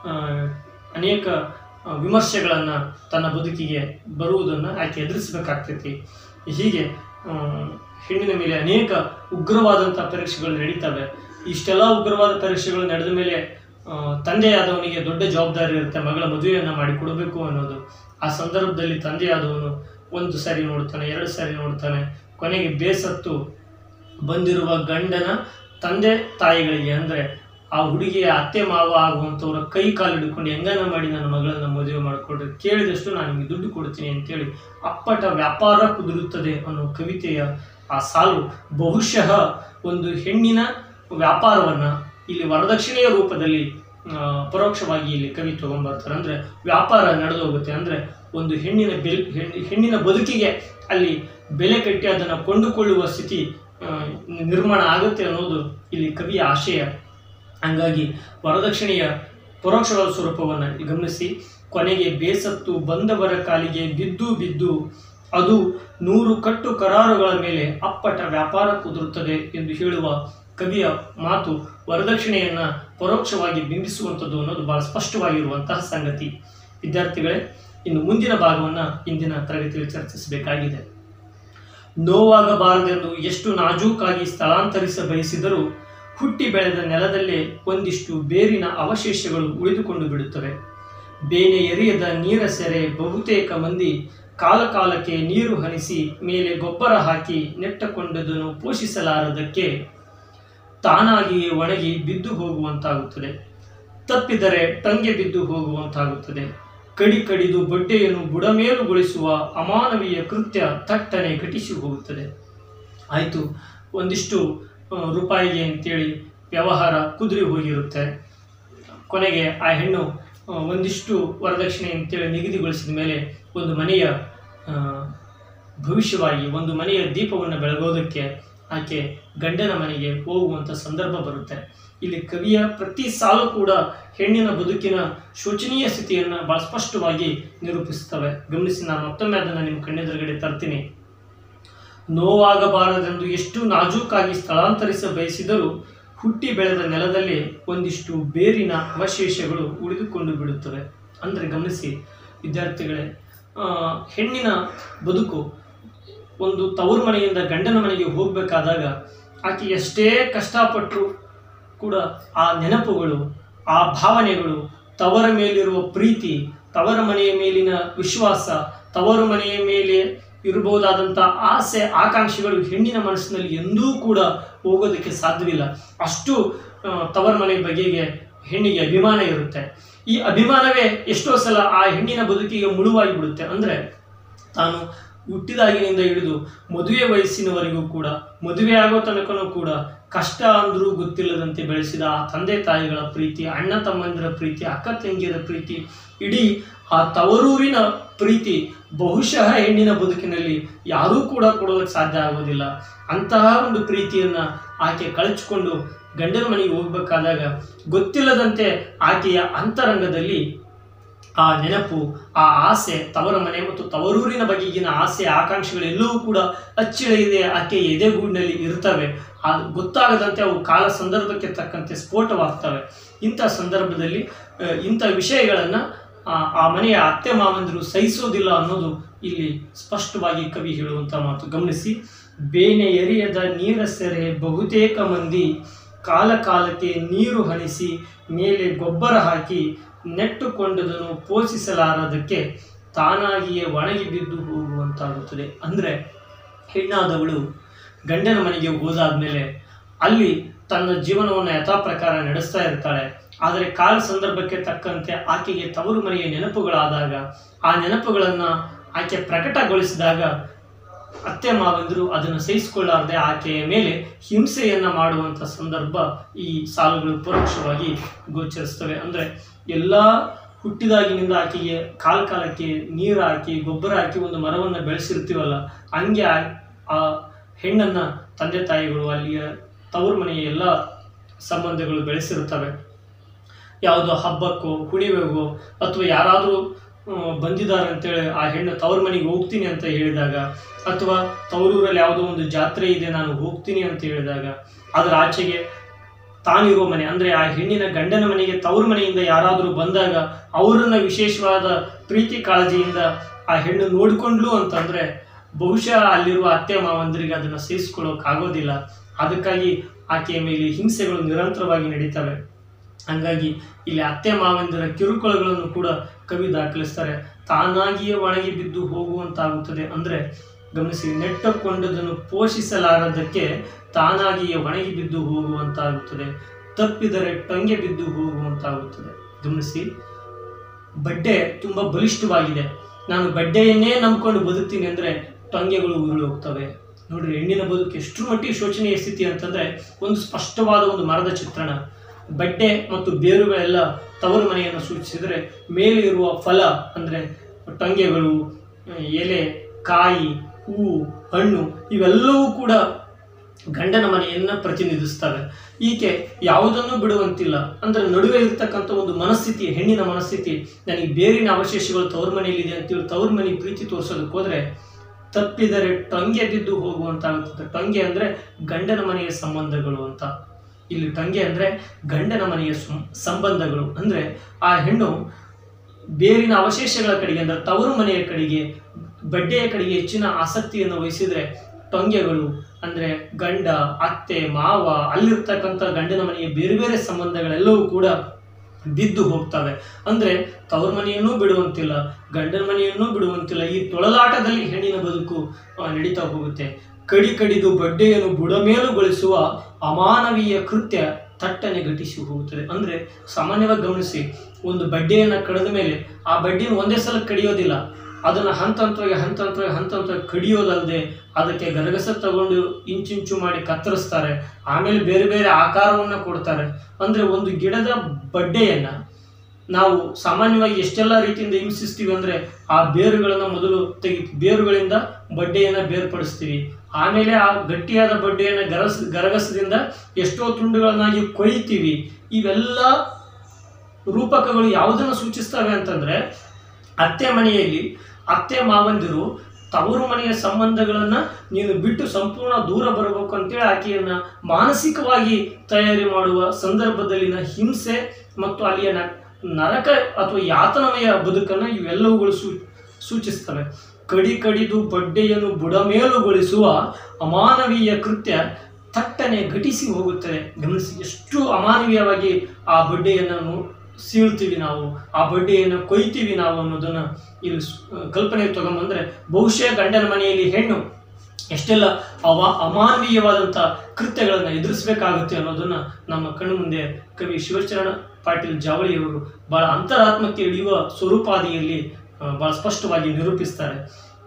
ಅನೇಕ ವಿಮರ್ಶೆಗಳನ್ನು ತನ್ನ ಬದುಕಿಗೆ ಬರುವುದನ್ನು ಆಕೆ ಎದುರಿಸಬೇಕಾಗ್ತೈತಿ ಹೀಗೆ ಆ, ಹೆಣ್ಣಿನ ಮೇಲೆ ಅನೇಕ ಉಗ್ರವಾದಂಥ ಪರೀಕ್ಷೆಗಳು ನಡೀತವೆ ಇಷ್ಟೆಲ್ಲ ಉಗ್ರವಾದ ಪರೀಕ್ಷೆಗಳು ನಡೆದ ಮೇಲೆ ಆ, ತಂದೆಯಾದವನಿಗೆ ದೊಡ್ಡ ಜವಾಬ್ದಾರಿ ಇರುತ್ತೆ ಮಗಳ ಮದುವೆಯನ್ನು ಮಾಡಿ ಕೊಡಬೇಕು ಅನ್ನೋದು ಆ ಸಂದರ್ಭದಲ್ಲಿ ತಂದೆಯಾದವನು ಒಂದು ಸಾರಿ ನೋಡ್ತಾನೆ ಎರಡು ಸಾರಿ ನೋಡ್ತಾನೆ ಕೊನೆಗೆ ಬೇಸತ್ತು ಬಂದಿರುವ ಗಂಡನ ತಂದೆ ತಾಯಿಗಳಿಗೆ ಅಂದರೆ ಆ ಹುಡುಗಿಯ ಅತ್ತೆ ಮಾವ ಆಗುವಂಥವ್ರ ಕೈ ಕಾಲು ಹಿಡ್ಕೊಂಡು ಹೆಂಗನ ಮಾಡಿ ನನ್ನ ಮಗಳನ್ನ ಮದುವೆ ಮಾಡಿಕೊಡ್ರಿ ಕೇಳಿದಷ್ಟು ನಾನು ನಿಮಗೆ ದುಡ್ಡು ಕೊಡ್ತೀನಿ ಅಂತೇಳಿ ಅಪ್ಪಟ ವ್ಯಾಪಾರ ಕುದುರುತ್ತದೆ ಅನ್ನೋ ಕವಿತೆಯ ಆ ಸಾಲು ಬಹುಶಃ ಒಂದು ಹೆಣ್ಣಿನ ವ್ಯಾಪಾರವನ್ನು ಇಲ್ಲಿ ವರದಕ್ಷಿಣೆಯ ರೂಪದಲ್ಲಿ ಆ, ಪರೋಕ್ಷವಾಗಿ ಇಲ್ಲಿ ಕವಿ ತಗೊಂಡ್ಬರ್ತಾರೆ ಅಂದರೆ ವ್ಯಾಪಾರ ನಡೆದು ಹೋಗುತ್ತೆ ಅಂದರೆ ಒಂದು ಹೆಣ್ಣಿನ ಬೆಲ್ ಹೆಣ್ಣಿ- ಹೆಣ್ಣಿನ ಬದುಕಿಗೆ ಅಲ್ಲಿ ಬೆಲೆ ಕಟ್ಟಿ ಅದನ್ನು ಕೊಂಡುಕೊಳ್ಳುವ ಸ್ಥಿತಿ ಆ, ನಿರ್ಮಾಣ ಆಗುತ್ತೆ ಅನ್ನೋದು ಇಲ್ಲಿ ಕವಿಯ ಆಶಯ ಹಂಗಾಗಿ ವರದಕ್ಷಿಣೆಯ ಪರೋಕ್ಷವಾದ ಸ್ವರೂಪವನ್ನು ಗಮನಿಸಿ ಕೊನೆಗೆ ಬೇಸತ್ತು ಬಂದವರ ಕಾಲಿಗೆ ಬಿದ್ದು ಬಿದ್ದು ಅದು ನೂರು ಕಟ್ಟು ಕರಾರುಗಳ ಮೇಲೆ ಅಪ್ಪಟ ವ್ಯಾಪಾರ ಕುದುರುತ್ತದೆ ಎಂದು ಹೇಳುವ ಕವಿಯ ಮಾತು ವರದಕ್ಷಿಣೆಯನ್ನು ಪರೋಕ್ಷವಾಗಿ ಬಿಂಬಿಸುವಂಥದ್ದು ಅನ್ನೋದು ಬಹಳ ಸ್ಪಷ್ಟವಾಗಿರುವಂತಹ ಸಂಗತಿ ವಿದ್ಯಾರ್ಥಿಗಳೇ ಇನ್ನು ಮುಂದಿನ ಭಾಗವನ್ನು ಇಂದಿನ ತರಗತಿಯಲ್ಲಿ ಚರ್ಚಿಸಬೇಕಾಗಿದೆ ನೋವಾಗಬಾರದೆಂದು ಎಷ್ಟು ನಾಜೂಕಾಗಿ ಸ್ಥಳಾಂತರಿಸ ಬಯಸಿದರೂ ಹುಟ್ಟಿ ಬೆಳೆದ ನೆಲದಲ್ಲೇ ಒಂದಿಷ್ಟು ಬೇರಿನ ಅವಶೇಷಗಳು ಉಳಿದುಕೊಂಡು ಬಿಡುತ್ತವೆ ಬೇನೆ ಎರಿಯದ ನೀರ ಸೆರೆ ಬಹುತೇಕ ಮಂದಿ ಕಾಲಕಾಲಕ್ಕೆ ನೀರು ಹನಿಸಿ ಮೇಲೆ ಗೊಬ್ಬರ ಹಾಕಿ ನೆಟ್ಟಕೊಂಡದನ್ನು ಪೋಷಿಸಲಾರದಕ್ಕೆ ತಾನಾಗಿಯೇ ಒಣಗಿ ಬಿದ್ದು ಹೋಗುವಂತಾಗುತ್ತದೆ ತಪ್ಪಿದರೆ ಟಂಗೆ ಬಿದ್ದು ಹೋಗುವಂತಾಗುತ್ತದೆ ಕಡಿ ಕಡಿದು ಬೊಡ್ಡೆಯನ್ನು ಬುಡಮೇಲುಗೊಳಿಸುವ ಅಮಾನವೀಯ ಕೃತ್ಯ ತಟ್ಟನೆ ಘಟಿಸಿ ಹೋಗುತ್ತದೆ ಆಯಿತು ಒಂದಿಷ್ಟು ಆ, ರೂಪಾಯಿಗೆ ಅಂತೇಳಿ ವ್ಯವಹಾರ ಕುದುರಿ ಹೋಗಿರುತ್ತೆ ಕೊನೆಗೆ ಆ ಹೆಣ್ಣು ಆ, ಒಂದಿಷ್ಟು ವರದಕ್ಷಿಣೆ ಅಂತೇಳಿ ನಿಗದಿಗೊಳಿಸಿದ ಮೇಲೆ ಒಂದು ಮನೆಯ ಆ, ಭವಿಷ್ಯವಾಗಿ ಒಂದು ಮನೆಯ ದೀಪವನ್ನು ಬೆಳಗೋದಕ್ಕೆ ಆಕೆ ಗಂಡನ ಮನೆಗೆ ಹೋಗುವಂಥ ಸಂದರ್ಭ ಬರುತ್ತೆ ಇಲ್ಲಿ ಕವಿಯ ಪ್ರತಿ ಸಾಲು ಕೂಡ ಹೆಣ್ಣಿನ ಬದುಕಿನ ಶೋಚನೀಯ ಸ್ಥಿತಿಯನ್ನು ಬಹಳ ಸ್ಪಷ್ಟವಾಗಿ ನಿರೂಪಿಸ್ತವೆ ಗಮನಿಸಿ ನಾನು ಮತ್ತೊಮ್ಮೆ ಅದನ್ನು ನಿಮ್ಮ ಕಣ್ಣೆದುರುಗಡೆ ತರ್ತೀನಿ ನೋವಾಗಬಾರದೆಂದು ಎಷ್ಟು ನಾಜೂಕಾಗಿ ಸ್ಥಳಾಂತರಿಸ ಬಯಸಿದರೂ ಹುಟ್ಟಿ ಬೆಳೆದ ನೆಲದಲ್ಲಿ ಒಂದಿಷ್ಟು ಬೇರಿನ ಅವಶೇಷಗಳು ಉಳಿದುಕೊಂಡು ಬಿಡುತ್ತವೆ ಅಂದರೆ ಗಮನಿಸಿ ವಿದ್ಯಾರ್ಥಿಗಳೇ ಆ, ಹೆಣ್ಣಿನ ಬದುಕು ಒಂದು ತವರು ಮನೆಯಿಂದ ಗಂಡನ ಮನೆಗೆ ಹೋಗಬೇಕಾದಾಗ ಆಕೆ ಎಷ್ಟೇ ಕಷ್ಟಪಟ್ಟರು ಕೂಡ ಆ ನೆನಪುಗಳು ಆ ಭಾವನೆಗಳು ತವರ ಮೇಲಿರುವ ಪ್ರೀತಿ ತವರ ಮನೆಯ ಮೇಲಿನ ವಿಶ್ವಾಸ ತವರು ಮನೆಯ ಮೇಲೆ ಇರಬಹುದಾದಂಥ ಆಸೆ ಆಕಾಂಕ್ಷೆಗಳು ಹೆಣ್ಣಿನ ಮನಸ್ಸಿನಲ್ಲಿ ಎಂದೂ ಕೂಡ ಹೋಗೋದಕ್ಕೆ ಸಾಧ್ಯವಿಲ್ಲ ಅಷ್ಟು ಆ, ತವರ ಮನೆ ಬಗೆಗೆ ಹೆಣ್ಣಿಗೆ ಅಭಿಮಾನ ಇರುತ್ತೆ ಈ ಅಭಿಮಾನವೇ ಎಷ್ಟೋ ಸಲ ಆ ಹೆಣ್ಣಿನ ಬದುಕಿಗೆ ಮುಳುವಾಗಿ ಬಿಡುತ್ತೆ ಅಂದರೆ ತಾನು ಹುಟ್ಟಿದಾಗಿನಿಂದ ಹಿಡಿದು ಮದುವೆ ವಯಸ್ಸಿನವರೆಗೂ ಕೂಡ ಮದುವೆ ಆಗೋ ತನಕನೂ ಕೂಡ ಕಷ್ಟ ಅಂದ್ರೂ ಗೊತ್ತಿಲ್ಲದಂತೆ ಬೆಳೆಸಿದ ಆ ತಂದೆ ತಾಯಿಗಳ ಪ್ರೀತಿ ಅಣ್ಣ ತಮ್ಮಂದಿರ ಪ್ರೀತಿ ಅಕ್ಕ ತಂಗಿಯರ ಪ್ರೀತಿ ಇಡೀ ಆ ತವರೂರಿನ ಪ್ರೀತಿ ಬಹುಶಃ ಹೆಣ್ಣಿನ ಬದುಕಿನಲ್ಲಿ ಯಾರೂ ಕೂಡ ಕೊಡೋದಕ್ಕೆ ಸಾಧ್ಯ ಆಗೋದಿಲ್ಲ ಅಂತಹ ಒಂದು ಪ್ರೀತಿಯನ್ನ ಆಕೆ ಕಳಚಿಕೊಂಡು ಗಂಡನ ಮನೆಗೆ ಹೋಗ್ಬೇಕಾದಾಗ ಗೊತ್ತಿಲ್ಲದಂತೆ ಆಕೆಯ ಅಂತರಂಗದಲ್ಲಿ ಆ ನೆನಪು ಆ ಆಸೆ ತವರ ಮನೆ ಮತ್ತು ತವರೂರಿನ ಬಗೆಗಿನ ಆಸೆ ಆಕಾಂಕ್ಷೆಗಳೆಲ್ಲವೂ ಕೂಡ ಅಚ್ಚಿಳಿಯದೆ ಆಕೆಯ ಎದೆಗೂಡಿನಲ್ಲಿ ಇರ್ತವೆ ಆ ಗೊತ್ತಾಗದಂತೆ ಅವು ಕಾಲ ಸಂದರ್ಭಕ್ಕೆ ತಕ್ಕಂತೆ ಸ್ಫೋಟವಾಗ್ತವೆ ಇಂಥ ಸಂದರ್ಭದಲ್ಲಿ ಆ, ಇಂಥ ವಿಷಯಗಳನ್ನು ಆ ಮನೆಯ ಅತ್ತೆ ಮಾವಂದಿರು ಸಹಿಸೋದಿಲ್ಲ ಅನ್ನೋದು ಇಲ್ಲಿ ಸ್ಪಷ್ಟವಾಗಿ ಕವಿ ಹೇಳುವಂಥ ಮಾತು ಗಮನಿಸಿ ಬೇನೆ ಎರಿಯದ ನೀರ ಸೆರೆ ಬಹುತೇಕ ಮಂದಿ ಕಾಲ ಕಾಲಕ್ಕೆ ನೀರು ಹಣಿಸಿ ಮೇಲೆ ಗೊಬ್ಬರ ಹಾಕಿ ನೆಟ್ಟುಕೊಂಡದನ್ನು ಪೋಷಿಸಲಾರದಕ್ಕೆ ತಾನಾಗಿಯೇ ಒಣಗಿ ಬಿದ್ದು ಹೋಗುವಂತಾಗುತ್ತದೆ ಅಂದರೆ ಹೆಣ್ಣಾದವಳು ಗಂಡನ ಮನೆಗೆ ಹೋದಾದ್ಮೇಲೆ ಅಲ್ಲಿ ತನ್ನ ಜೀವನವನ್ನು ಯಥಾ ಪ್ರಕಾರ ನಡೆಸ್ತಾ ಇರ್ತಾಳೆ ಆದರೆ ಕಾಲ ಸಂದರ್ಭಕ್ಕೆ ತಕ್ಕಂತೆ ಆಕೆಗೆ ತವರು ಮನೆಯ ನೆನಪುಗಳಾದಾಗ ಆ ನೆನಪುಗಳನ್ನು ಆಕೆ ಪ್ರಕಟಗೊಳಿಸಿದಾಗ ಅತ್ತೆ ಮಾವಂದಿರು ಅದನ್ನು ಸಹಿಸಿಕೊಳ್ಳಾರದೆ ಆಕೆಯ ಮೇಲೆ ಹಿಂಸೆಯನ್ನ ಮಾಡುವಂಥ ಸಂದರ್ಭ ಈ ಸಾಲುಗಳು ಪರೋಕ್ಷವಾಗಿ ಗೋಚರಿಸ್ತವೆ ಅಂದರೆ ಎಲ್ಲ ಹುಟ್ಟಿದಾಗಿನಿಂದ ಆಕೆಗೆ ಕಾಲ ಕಾಲಕ್ಕೆ ನೀರು ಹಾಕಿ ಗೊಬ್ಬರ ಹಾಕಿ ಒಂದು ಮರವನ್ನು ಬೆಳೆಸಿರ್ತೀವಲ್ಲ ಹಂಗೆ ಆ- ಆ ಹೆಣ್ಣನ್ನು ತಂದೆ ತಾಯಿಗಳು ಅಲ್ಲಿಯ ತವರು ಮನೆಯ ಎಲ್ಲ ಸಂಬಂಧಗಳು ಬೆಳೆಸಿರುತ್ತವೆ ಯಾವುದೋ ಹಬ್ಬಕ್ಕೋ ಹುಣಿವೆಗೋ ಅಥವಾ ಯಾರಾದರೂ ಬಂದಿದ್ದಾರೆ ಅಂತೇಳಿ ಆ ಹೆಣ್ಣು ತವ್ರ ಮನೆಗೆ ಹೋಗ್ತೀನಿ ಅಂತ ಹೇಳಿದಾಗ ಅಥವಾ ತವರೂರಲ್ಲಿ ಯಾವುದೋ ಒಂದು ಜಾತ್ರೆ ಇದೆ ನಾನು ಹೋಗ್ತೀನಿ ಅಂತ ಹೇಳಿದಾಗ ಅದರ ಆಚೆಗೆ ತಾನಿರೋ ಮನೆ ಅಂದರೆ ಆ ಹೆಣ್ಣಿನ ಗಂಡನ ಮನೆಗೆ ತವರು ಮನೆಯಿಂದ ಯಾರಾದರೂ ಬಂದಾಗ ಅವರನ್ನ ವಿಶೇಷವಾದ ಪ್ರೀತಿ ಕಾಳಜಿಯಿಂದ ಆ ಹೆಣ್ಣು ನೋಡಿಕೊಂಡ್ಲು ಅಂತಂದರೆ ಬಹುಶಃ ಅಲ್ಲಿರುವ ಅತ್ತೆ ಮಾವಂದರಿಗೆ ಅದನ್ನು ಸಹಿಸ್ಕೊಳ್ಳೋಕ್ಕಾಗೋದಿಲ್ಲ ಅದಕ್ಕಾಗಿ ಆಕೆಯ ಮೇಲೆ ಹಿಂಸೆಗಳು ನಿರಂತರವಾಗಿ ನಡೀತವೆ ಹಂಗಾಗಿ ಇಲ್ಲಿ ಅತ್ತೆ ಮಾವಂದಿರ ಕಿರುಕುಳಗಳನ್ನು ಕೂಡ ಕವಿ ದಾಖಲಿಸ್ತಾರೆ ತಾನಾಗಿಯೇ ಒಣಗಿ ಬಿದ್ದು ಹೋಗುವಂತಾಗುತ್ತದೆ ಅಂದರೆ ಗಮನಿಸಿ ನೆಟ್ಟಕೊಂಡದನ್ನು ಪೋಷಿಸಲಾರದಕ್ಕೆ ತಾನಾಗಿಯೇ ಒಣಗಿ ಬಿದ್ದು ಹೋಗುವಂತಾಗುತ್ತದೆ ತಪ್ಪಿದರೆ ಟೊಂಗೆ ಬಿದ್ದು ಹೋಗುವಂತಾಗುತ್ತದೆ ಗಮನಿಸಿ ಬಡ್ಡೆ ತುಂಬ ಬಲಿಷ್ಠವಾಗಿದೆ ನಾನು ಬಡ್ಡೆಯನ್ನೇ ನಂಬ್ಕೊಂಡು ಬದುಕ್ತೀನಿ ಅಂದರೆ ಟೊಂಗೆಗಳು ಉರುಳಿ ಹೋಗ್ತವೆ ನೋಡ್ರಿ ಹೆಣ್ಣಿನ ಬದುಕು ಎಷ್ಟು ಮಟ್ಟಿಗೆ ಶೋಚನೀಯ ಸ್ಥಿತಿ ಅಂತಂದರೆ ಒಂದು ಸ್ಪಷ್ಟವಾದ ಒಂದು ಮರದ ಚಿತ್ರಣ ಬಡ್ಡೆ ಮತ್ತು ಬೇರುಗಳೆಲ್ಲ ತವರು ಮನೆಯನ್ನು ಸೂಚಿಸಿದರೆ ಮೇಲೆ ಇರುವ ಫಲ ಅಂದರೆ ಟೊಂಗೆಗಳು ಎಲೆ ಕಾಯಿ ಹೂವು ಹಣ್ಣು ಇವೆಲ್ಲವೂ ಕೂಡ ಗಂಡನ ಮನೆಯನ್ನು ಪ್ರತಿನಿಧಿಸ್ತವೆ ಈಕೆ ಯಾವುದನ್ನು ಬಿಡುವಂತಿಲ್ಲ ಅಂದರೆ ನಡುವೆ ಇರ್ತಕ್ಕಂಥ ಒಂದು ಮನಸ್ಥಿತಿ ಹೆಣ್ಣಿನ ಮನಸ್ಥಿತಿ ನನಗೆ ಬೇರಿನ ಅವಶೇಷಗಳು ತವ್ರ ಮನೆಯಲ್ಲಿದೆ ಅಂತೇಳಿ ತವ್ರ ಮನೆ ಪ್ರೀತಿ ತೋರಿಸೋದಕ್ಕೆ ಹೋದರೆ ತಪ್ಪಿದರೆ ಟೊಂಗೆ ಬಿದ್ದು ಹೋಗುವಂತಾಗುತ್ತದೆ ಟೊಂಗೆ ಅಂದರೆ ಗಂಡನ ಮನೆಯ ಸಂಬಂಧಗಳು ಅಂತ ಇಲ್ಲಿ ಟೊಂಗೆ ಅಂದರೆ ಗಂಡನ ಮನೆಯ ಸಂ- ಸಂಬಂಧಗಳು ಅಂದರೆ ಆ ಹೆಣ್ಣು ಬೇರಿನ ಅವಶೇಷಗಳ ಕಡೆಗೆ ಅಂದರೆ ತವರು ಮನೆಯ ಕಡೆಗೆ ಬಡ್ಡೆಯ ಕಡೆಗೆ ಹೆಚ್ಚಿನ ಆಸಕ್ತಿಯನ್ನು ವಹಿಸಿದರೆ ಟೊಂಗೆಗಳು ಅಂದರೆ ಗಂಡ ಅತ್ತೆ ಮಾವ ಅಲ್ಲಿರ್ತಕ್ಕಂಥ ಗಂಡನ ಮನೆಯ ಬೇರೆ ಬೇರೆ ಸಂಬಂಧಗಳೆಲ್ಲವೂ ಕೂಡ ಬಿದ್ದು ಹೋಗ್ತವೆ ಅಂದರೆ ತವರು ಮನೆಯನ್ನೂ ಬಿಡುವಂತಿಲ್ಲ ಗಂಡನ ಮನೆಯನ್ನೂ ಬಿಡುವಂತಿಲ್ಲ ಈ ತೊಳಲಾಟದಲ್ಲಿ ಹೆಣ್ಣಿನ ಬದುಕು ಆ, ನಡೀತಾ ಹೋಗುತ್ತೆ ಕಡಿ ಕಡಿದು ಬಡ್ಡೆಯನ್ನು ಬುಡಮೇಲುಗೊಳಿಸುವ ಅಮಾನವೀಯ ಕೃತ್ಯ ತಟ್ಟನೆ ಘಟಿಸಿ ಹೋಗುತ್ತದೆ ಅಂದರೆ ಸಾಮಾನ್ಯವಾಗಿ ಗಮನಿಸಿ ಒಂದು ಬಡ್ಡೆಯನ್ನು ಕಡಿದ ಮೇಲೆ ಆ ಬಡ್ಡಿಯನ್ನು ಒಂದೇ ಸಲ ಕಡಿಯೋದಿಲ್ಲ ಅದನ್ನು ಹಂತ ಹಂತವಾಗಿ ಹಂತ ಹಂತವಾಗಿ ಹಂತ ಹಂತವಾಗಿ ಕಡಿಯೋದಲ್ಲದೆ ಅದಕ್ಕೆ ಗರಗಸ ತಗೊಂಡು ಇಂಚಿಂಚು ಮಾಡಿ ಕತ್ತರಿಸ್ತಾರೆ ಆಮೇಲೆ ಬೇರೆ ಬೇರೆ ಆಕಾರವನ್ನು ಕೊಡ್ತಾರೆ ಅಂದರೆ ಒಂದು ಗಿಡದ ಬಡ್ಡೆಯನ್ನು ನಾವು ಸಾಮಾನ್ಯವಾಗಿ ಎಷ್ಟೆಲ್ಲ ರೀತಿಯಿಂದ ಹಿಂಸಿಸ್ತೀವಿ ಅಂದರೆ ಆ ಬೇರುಗಳನ್ನು ಮೊದಲು ತೆಗಿ ಬೇರುಗಳಿಂದ ಬಡ್ಡೆಯನ್ನು ಬೇರ್ಪಡಿಸ್ತೀವಿ ಆಮೇಲೆ ಆ ಗಟ್ಟಿಯಾದ ಬಡ್ಡೆಯನ್ನು ಗರಸ್ ಗರಗಸದಿಂದ ಎಷ್ಟೋ ತುಂಡುಗಳನ್ನಾಗಿ ಕೊಯ್ತೀವಿ ಇವೆಲ್ಲ ರೂಪಕಗಳು ಯಾವುದನ್ನು ಸೂಚಿಸ್ತವೆ ಅಂತಂದರೆ ಅತ್ತೆ ಮನೆಯಲ್ಲಿ ಅತ್ತೆ ಮಾವಂದಿರು ತವರು ಮನೆಯ ಸಂಬಂಧಗಳನ್ನು ನೀನು ಬಿಟ್ಟು ಸಂಪೂರ್ಣ ದೂರ ಬರಬೇಕು ಅಂತೇಳಿ ಆಕೆಯನ್ನು ಮಾನಸಿಕವಾಗಿ ತಯಾರಿ ಮಾಡುವ ಸಂದರ್ಭದಲ್ಲಿನ ಹಿಂಸೆ ಮತ್ತು ಅಲ್ಲಿಯ ನ- ನರಕ ಅಥವಾ ಯಾತನಮಯ ಬದುಕನ್ನು ಇವೆಲ್ಲವುಗಳು ಸೂ ಸೂಚಿಸ್ತವೆ ಕಡಿ ಕಡಿದು ಬಡ್ಡೆಯನ್ನು ಬುಡಮೇಲುಗೊಳಿಸುವ ಅಮಾನವೀಯ ಕೃತ್ಯ ತಟ್ಟನೆ ಘಟಿಸಿ ಹೋಗುತ್ತದೆ ಗಮನಿಸಿ ಎಷ್ಟು ಅಮಾನವೀಯವಾಗಿ ಆ ಬಡ್ಡೆಯನ್ನು ನೋ- ಸೀಳ್ತೀವಿ ನಾವು ಆ ಬಡ್ಡೆಯನ್ನು ಕೊಯ್ತೀವಿ ನಾವು ಅನ್ನೋದನ್ನು ಇಲ್ಲಿ ಸ್- ಕಲ್ಪನೆಗೆ ತಗೊಂಬಂದ್ರೆ ಬಹುಶಃ ಗಂಡನ ಮನೆಯಲ್ಲಿ ಹೆಣ್ಣು ಎಷ್ಟೆಲ್ಲ ಅವ ಅಮಾನವೀಯವಾದಂಥ ಕೃತ್ಯಗಳನ್ನು ಎದುರಿಸಬೇಕಾಗುತ್ತೆ ಅನ್ನೋದನ್ನ ನಮ್ಮ ಕಣ್ಣು ಮುಂದೆ ಕವಿ ಶಿವಚರಣ ಪಾಟೀಲ್ ಜಾವಳಿಯವರು ಬಹಳ ಅಂತರಾತ್ಮಕ್ಕೆ ಇಳಿಯುವ ಸ್ವರೂಪಾದಿಯಲ್ಲಿ ಆ, ಬಹಳ ಸ್ಪಷ್ಟವಾಗಿ ನಿರೂಪಿಸ್ತಾರೆ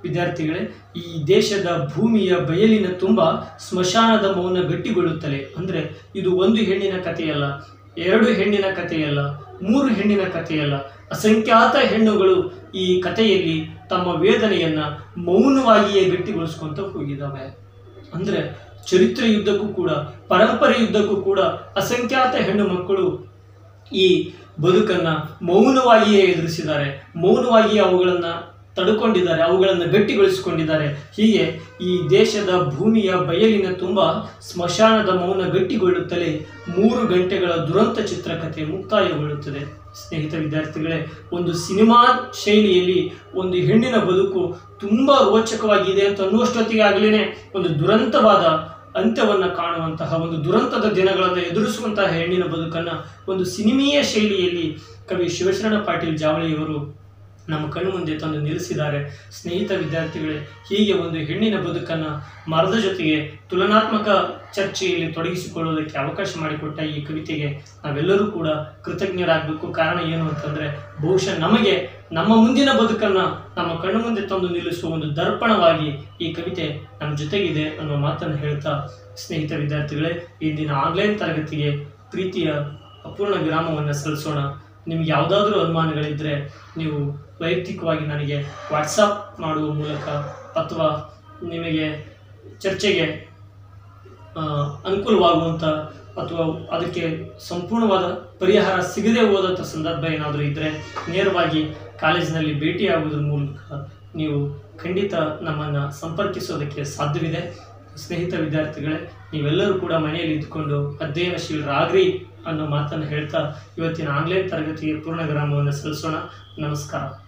ವಿದ್ಯಾರ್ಥಿಗಳೇ ಈ ದೇಶದ ಭೂಮಿಯ ಬಯಲಿನ ತುಂಬ ಸ್ಮಶಾನದ ಮೌನ ಗಟ್ಟಿಗೊಳ್ಳುತ್ತಲೇ ಅಂದರೆ ಇದು ಒಂದು ಹೆಣ್ಣಿನ ಕಥೆಯಲ್ಲ ಎರಡು ಹೆಣ್ಣಿನ ಕಥೆಯಲ್ಲ ಮೂರು ಹೆಣ್ಣಿನ ಕಥೆಯಲ್ಲ ಅಸಂಖ್ಯಾತ ಹೆಣ್ಣುಗಳು ಈ ಕಥೆಯಲ್ಲಿ ತಮ್ಮ ವೇದನೆಯನ್ನ ಮೌನವಾಗಿಯೇ ಗಟ್ಟಿಗೊಳಿಸ್ಕೊಂತ ಹೋಗಿದ್ದಾವೆ ಅಂದ್ರೆ ಚರಿತ್ರೆ ಯುದ್ಧಕ್ಕೂ ಕೂಡ ಪರಂಪರೆ ಯುದ್ಧಕ್ಕೂ ಕೂಡ ಅಸಂಖ್ಯಾತ ಹೆಣ್ಣು ಮಕ್ಕಳು ಈ ಬದುಕನ್ನ ಮೌನವಾಗಿಯೇ ಎದುರಿಸಿದ್ದಾರೆ ಮೌನವಾಗಿಯೇ ಅವುಗಳನ್ನ ತಡ್ಕೊಂಡಿದ್ದಾರೆ ಅವುಗಳನ್ನು ಗಟ್ಟಿಗೊಳಿಸಿಕೊಂಡಿದ್ದಾರೆ ಹೀಗೆ ಈ ದೇಶದ ಭೂಮಿಯ ಬಯಲಿನ ತುಂಬ ಸ್ಮಶಾನದ ಮೌನ ಗಟ್ಟಿಗೊಳ್ಳುತ್ತಲೇ ಮೂರು ಗಂಟೆಗಳ ದುರಂತ ಚಿತ್ರಕಥೆ ಮುಕ್ತಾಯಗೊಳ್ಳುತ್ತದೆ ಸ್ನೇಹಿತ ವಿದ್ಯಾರ್ಥಿಗಳೇ ಒಂದು ಸಿನಿಮಾ ಶೈಲಿಯಲ್ಲಿ ಒಂದು ಹೆಣ್ಣಿನ ಬದುಕು ತುಂಬಾ ರೋಚಕವಾಗಿದೆ ಅಂತ ಅನ್ನುವಷ್ಟೊತ್ತಿಗೆ ಆಗಲೇ ಒಂದು ದುರಂತವಾದ ಅಂತ್ಯವನ್ನು ಕಾಣುವಂತಹ ಒಂದು ದುರಂತದ ದಿನಗಳನ್ನು ಎದುರಿಸುವಂತಹ ಹೆಣ್ಣಿನ ಬದುಕನ್ನ ಒಂದು ಸಿನಿಮೀಯ ಶೈಲಿಯಲ್ಲಿ ಕವಿ ಶಿವಶರಣ ಪಾಟೀಲ್ ಜಾವಳಿಯವರು ನಮ್ಮ ಕಣ್ಣು ಮುಂದೆ ತಂದು ನಿಲ್ಲಿಸಿದ್ದಾರೆ ಸ್ನೇಹಿತ ವಿದ್ಯಾರ್ಥಿಗಳೇ ಹೀಗೆ ಒಂದು ಹೆಣ್ಣಿನ ಬದುಕನ್ನು ಮರದ ಜೊತೆಗೆ ತುಲನಾತ್ಮಕ ಚರ್ಚೆಯಲ್ಲಿ ತೊಡಗಿಸಿಕೊಳ್ಳುವುದಕ್ಕೆ ಅವಕಾಶ ಮಾಡಿಕೊಟ್ಟ ಈ ಕವಿತೆಗೆ ನಾವೆಲ್ಲರೂ ಕೂಡ ಕೃತಜ್ಞರಾಗಬೇಕು ಕಾರಣ ಏನು ಅಂತಂದರೆ ಬಹುಶಃ ನಮಗೆ ನಮ್ಮ ಮುಂದಿನ ಬದುಕನ್ನು ನಮ್ಮ ಕಣ್ಣು ಮುಂದೆ ತಂದು ನಿಲ್ಲಿಸುವ ಒಂದು ದರ್ಪಣವಾಗಿ ಈ ಕವಿತೆ ನಮ್ಮ ಜೊತೆಗಿದೆ ಅನ್ನೋ ಮಾತನ್ನು ಹೇಳ್ತಾ ಸ್ನೇಹಿತ ವಿದ್ಯಾರ್ಥಿಗಳೇ ಇಂದಿನ ಆನ್ಲೈನ್ ತರಗತಿಗೆ ಪ್ರೀತಿಯ ಅಪೂರ್ಣ ವಿರಾಮವನ್ನು ಸಲ್ಲಿಸೋಣ ನಿಮ್ಗೆ ಯಾವುದಾದ್ರೂ ಅನುಮಾನಗಳಿದ್ದರೆ ನೀವು ವೈಯಕ್ತಿಕವಾಗಿ ನನಗೆ ವಾಟ್ಸಪ್ ಮಾಡುವ ಮೂಲಕ ಅಥವಾ ನಿಮಗೆ ಚರ್ಚೆಗೆ ಆ, ಅನುಕೂಲವಾಗುವಂಥ ಅಥವಾ ಅದಕ್ಕೆ ಸಂಪೂರ್ಣವಾದ ಪರಿಹಾರ ಸಿಗದೆ ಹೋದಂಥ ಸಂದರ್ಭ ಏನಾದರೂ ಇದ್ದರೆ ನೇರವಾಗಿ ಕಾಲೇಜಿನಲ್ಲಿ ಭೇಟಿಯಾಗುವುದರ ಮೂಲಕ ನೀವು ಖಂಡಿತ ನಮ್ಮನ್ನು ಸಂಪರ್ಕಿಸೋದಕ್ಕೆ ಸಾಧ್ಯವಿದೆ ಸ್ನೇಹಿತ ವಿದ್ಯಾರ್ಥಿಗಳೇ ನೀವೆಲ್ಲರೂ ಕೂಡ ಮನೆಯಲ್ಲಿ ಇದ್ದುಕೊಂಡು ಅಧ್ಯಯನಶೀಲರಾಗ್ರಿ ಅನ್ನೋ ಮಾತನ್ನು ಹೇಳ್ತಾ ಇವತ್ತಿನ ಆನ್ಲೈನ್ ತರಗತಿಗೆ ಪೂರ್ಣ ವಿರಾಮವನ್ನು ಸಲ್ಲಿಸೋಣ ನಮಸ್ಕಾರ